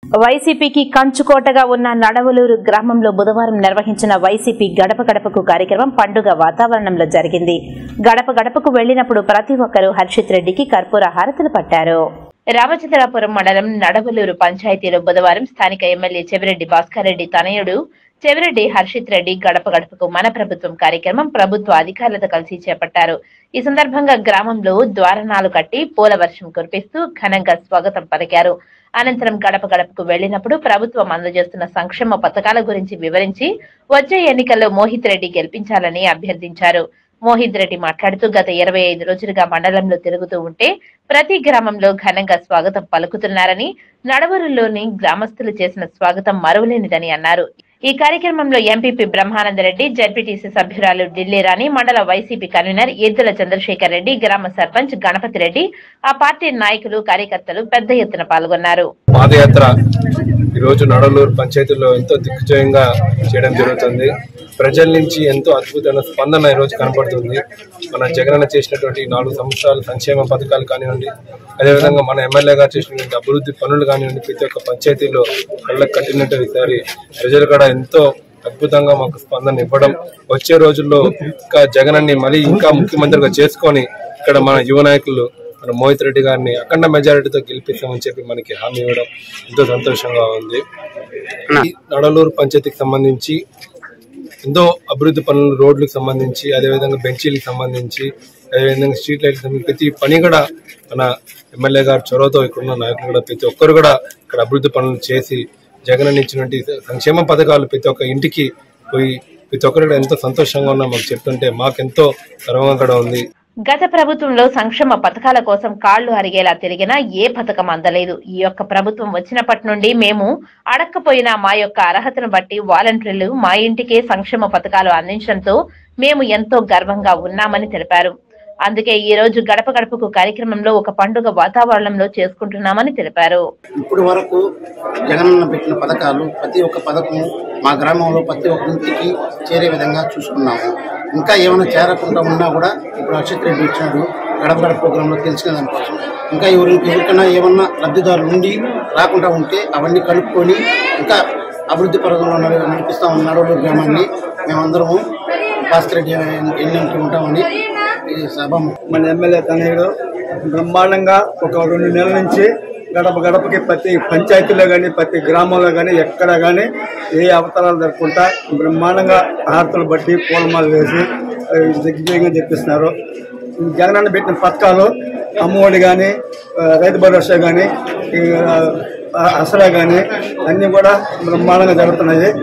వైసీపీకి కంచుకోటగా ఉన్న నడవలూరు గ్రామంలో బుధవారం నిర్వహించిన వైసీపీ గడప గడపకు కార్యక్రమం పండుగ వాతావరణంలో జరిగింది గడప గడపకు వెళ్లినప్పుడు ప్రతి ఒక్కరూ హర్షిత్ రెడ్డికి కర్పూర హారతులు పట్టారు రామచంద్రాపురం మండలం నడవలూరు పంచాయతీలో బుధవారం స్థానిక ఎమ్మెల్యే చెవిరెడ్డి భాస్కర్ రెడ్డి తనయుడు చెవిరెడ్డి హర్షిత్ రెడ్డి గడప గడపకు మన ప్రభుత్వం కార్యక్రమం ప్రభుత్వ అధికారులతో కలిసి చేపట్టారు ఈ సందర్భంగా గ్రామంలో ద్వారణాలు కట్టి పూల వర్షం కురిపిస్తూ ఘనంగా స్వాగతం పలికారు అనంతరం గడప గడపకు వెళ్లినప్పుడు ప్రభుత్వం అందజేస్తున్న సంక్షేమ పథకాల గురించి వివరించి వచ్చే ఎన్నికల్లో మోహిత్ రెడ్డి గెలిపించాలని అభ్యర్థించారు మోహిత్ రెడ్డి మాట్లాడుతూ గత ఇరవై ఐదు రోజులుగా మండలంలో తిరుగుతూ ఉంటే ప్రతి గ్రామంలో ఘనంగా స్వాగతం పలుకుతున్నారని నడవరులోని గ్రామస్తులు చేసిన స్వాగతం మరువలేనిదని అన్నారు ఈ కార్యక్రమంలో ఎంపీపీ బ్రహ్మానందరెడ్డి జడ్పీటీసీ సభ్యురాలు ఢిల్లీ రాణి మండల వైసీపీ కన్వీనర్ ఎద్దుల చంద్రశేఖర్ రెడ్డి గ్రామ సర్పంచ్ గణపతి రెడ్డి ఆ పార్టీ నాయకులు కార్యకర్తలు పెద్ద ఎత్తున పాల్గొన్నారు పాదయాత్ర ఈరోజు నడలూరు పంచాయతీలో ఎంతో దిగ్విజయంగా చేయడం జరుగుతుంది ప్రజల నుంచి ఎంతో అద్భుతమైన స్పందన ఈరోజు కనపడుతుంది మన జగనన్న చేసినటువంటి నాలుగు సంవత్సరాల సంక్షేమ పథకాలు కానివ్వండి అదేవిధంగా మన ఎమ్మెల్యే గారు చేసినటువంటి అభివృద్ధి పనులు కానివ్వండి ప్రతి ఒక్క పంచాయతీలో కళ్ళకు కట్టినట్టు ఈసారి ప్రజలు కూడా ఎంతో అద్భుతంగా మాకు స్పందన ఇవ్వడం వచ్చే రోజుల్లో ఇంకా జగనన్ని మళ్ళీ ఇంకా ముఖ్యమంత్రిగా చేసుకొని ఇక్కడ మన యువ నాయకులు మన మోహిత్ రెడ్డి గారిని అఖండ మెజారిటీతో గెలిపిస్తామని చెప్పి మనకి హామీ ఇవ్వడం ఎంతో సంతోషంగా ఉంది ఈ నడలూరు పంచాయతీకి సంబంధించి ఎంతో అభివృద్ధి పనులు రోడ్లకు సంబంధించి అదేవిధంగా బెంచీలకు సంబంధించి అదేవిధంగా స్ట్రీట్ లైట్లకు సంబంధించి ప్రతి పని కూడా మన ఎమ్మెల్యే గారు చొరవతో ఇక్కడున్న నాయకులు కూడా ప్రతి ఒక్కరు కూడా ఇక్కడ అభివృద్ధి పనులు చేసి జగన్ ఇచ్చినటువంటి సంక్షేమ పథకాలు ప్రతి ఒక్క ఇంటికి పోయి ప్రతి ఒక్కరు కూడా ఎంతో సంతోషంగా ఉన్నా మాకు చెప్తుంటే మాకెంతో గర్వంగా కూడా ఉంది గత ప్రభుత్వంలో సంక్షేమ పథకాల కోసం కాళ్లు అరిగేలా తిరిగినా ఏ పథకం అందలేదు ఈ యొక్క ప్రభుత్వం వచ్చినప్పటి నుండి మేము అడక్కపోయిన మా యొక్క అర్హతను బట్టి వాలంటీర్లు మా ఇంటికే సంక్షేమ పథకాలు అందించడంతో మేము ఎంతో గర్వంగా ఉన్నామని తెలిపారు అందుకే ఈ రోజు గడప గడపకు కార్యక్రమంలో ఒక పండుగ వాతావరణంలో చేసుకుంటున్నామని తెలిపారు ఇప్పుడు వరకు జగనన్న పెట్టిన పథకాలు ప్రతి ఒక్క పథకం మా గ్రామంలో ప్రతి ఒక్క ఇంటికి చేరే విధంగా చూసుకున్నాము ఇంకా ఏమైనా చేరకుండా ఉన్నా కూడా ఇప్పుడు అక్షత్ రెడ్డి ఇచ్చినాడు గడప గడప ప్రోగ్రాంలో తెలిసిన దానికోసం ఇంకా ఎవరికి ఎవరికైనా ఏమన్నా లబ్ధిదారులు ఉండి రాకుండా ఉంటే అవన్నీ కలుపుకొని ఇంకా అభివృద్ధి పరంలో నడి- నడిపిస్తా ఉన్న నడవలూరు గ్రామాన్ని మేమందరము భాస్కర్ రెడ్డి ఎన్నింటి ఉంటామని ఈ సభ మన ఎమ్మెల్యే తనయుడు బ్రహ్మాండంగా ఒక రెండు నెలల నుంచి గడప గడపకి ప్రతి పంచాయతీలో కానీ ప్రతి గ్రామంలో కానీ ఎక్కడ కానీ ఏ అవతరాలు జరుపుకుంటా బ్రహ్మాండంగా హారతలు బట్టి పూలమాలు వేసి ఆ, దిగ్విజయంగా తెప్పిస్తున్నారు జగనన్న పెట్టిన పథకాలు అమ్మఒడి కానీ రైతు భరోసా కానీ అసరా కానీ అన్నీ కూడా బ్రహ్మాండంగా జరుగుతున్నాయి